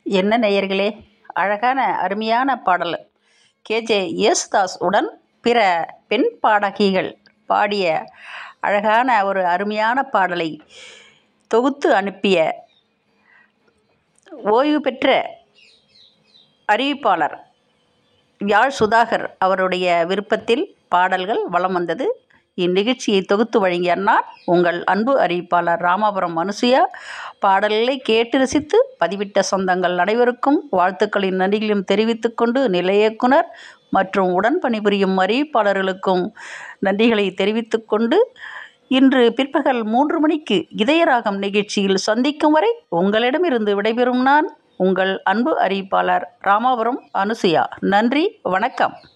என்ன நேயர்களே அழகான அருமையான பாடல் கேஜே யேசுதாஸ் உடன் பிற பெண் பாடகிகள் பாடிய அழகான ஒரு அருமையான பாடலை தொகுத்து அனுப்பிய ஓய்வு பெற்ற அறிவிப்பாளர் யாழ் சுதாகர் அவருடைய விருப்பத்தில் பாடல்கள் வலம் வந்தது இந்நிகழ்ச்சியை தொகுத்து வழங்கிய அன்னார் உங்கள் அன்பு அறிவிப்பாளர் ராமாபுரம் அனுசுயா பாடல்களை கேட்டு ரசித்து பதிவிட்ட சொந்தங்கள் அனைவருக்கும் வாழ்த்துக்களின் நன்றிகளையும் தெரிவித்துக் கொண்டு நிலைய இயக்குனர் மற்றும் உடன் பணிபுரியும் அறிவிப்பாளர்களுக்கும் நன்றிகளை தெரிவித்துக் கொண்டு இன்று பிற்பகல் மூன்று மணிக்கு இதயராகம் நிகழ்ச்சியில் சந்திக்கும் வரை உங்களிடமிருந்து விடைபெறும் நான் உங்கள் அன்பு அறிவிப்பாளர் ராமாபுரம் அனுசுயா நன்றி வணக்கம்